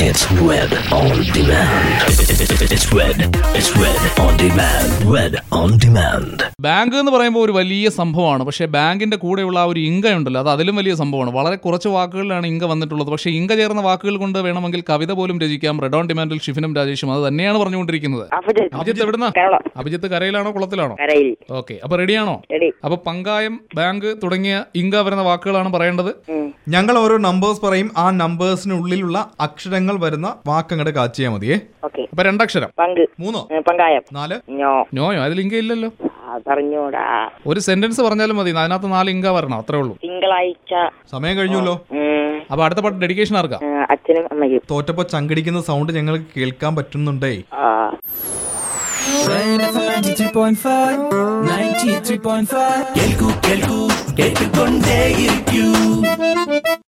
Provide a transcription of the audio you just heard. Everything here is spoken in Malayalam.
It's Red on Demand. It's Red. It's Red on Demand. Red on Demand. Bank എന്ന് പറയുമ്പോൾ ഒരു വലിയ സംഭവമാണ് പക്ഷേ ബാങ്കിന്റെ കൂടെയുള്ള ആ ഒരു ഇങ്ക ഉണ്ടല്ലോ അത് അതിലും വലിയ സംഭവമാണ് വളരെ കുറച്ച് വാക്കുകളിലാണ് ഇങ്ക വന്നിട്ടുള്ളത് പക്ഷേ ഇങ്ക ചേർന്ന വാക്കുകൾ കൊണ്ട് വേണമെങ്കിൽ കവിത പോലും രചിക്കാം റെഡ് ഓൺ ഡിമാൻഡിൽ ഷിഫിനും രാജേഷും അത് തന്നെയാണ് പറഞ്ഞുകൊണ്ടിരിക്കുന്നത് അഭിജിത്ത് അഭിജിത്ത് എവിടുന്ന കേരളം അഭിജിത്ത് കരയിലാണോ കുളത്തിലാണോ കരയിൽ ഓക്കെ അപ്പൊ റെഡിയാണോ റെഡി അപ്പൊ പങ്കായം ബാങ്ക് തുടങ്ങിയ ഇങ്ക വരുന്ന വാക്കുകളാണ് പറയേണ്ടത് ഉം. ഞങ്ങൾ ഓരോ നമ്പേഴ്സ് പറയും ആ നമ്പേഴ്സിനുള്ളിലുള്ള അക്ഷരങ്ങൾ വരുന്ന വാക്കങ്ങടെ കാച്ചിയാ മതിയേ ഓക്കെ അപ്പൊ രണ്ടക്ഷരം പങ്ക് മൂന്നോ ഏ, പങ്കായം നാല് ഞോ നോയോ അതിൽ ഇങ്ക ഇല്ലല്ലോ അതറിഞ്ഞൂടാ ഒരു സെന്റൻസ് പറഞ്ഞാലും മതി അതിനകത്ത് നാല് ഇങ്ക വരണം അത്രേ ഉള്ളൂ തിങ്കളാഴ്ച സമയം കഴിഞ്ഞല്ലോ ഉം. അപ്പൊ അടുത്ത പാട്ട് ഡെഡിക്കേഷൻ ആർക്കാ ഏ, അച്ഛനും അമ്മയ്ക്കും തോറ്റപ്പോ ചങ്കടിക്കുന്ന സൗണ്ട് ഞങ്ങൾക്ക് കേൾക്കാൻ പറ്റുന്നുണ്ടേ ആ 93.5 93.5 കേൾക്കൂ കേൾക്കൂ കേട്ടുകൊണ്ടേയിരിക്കൂ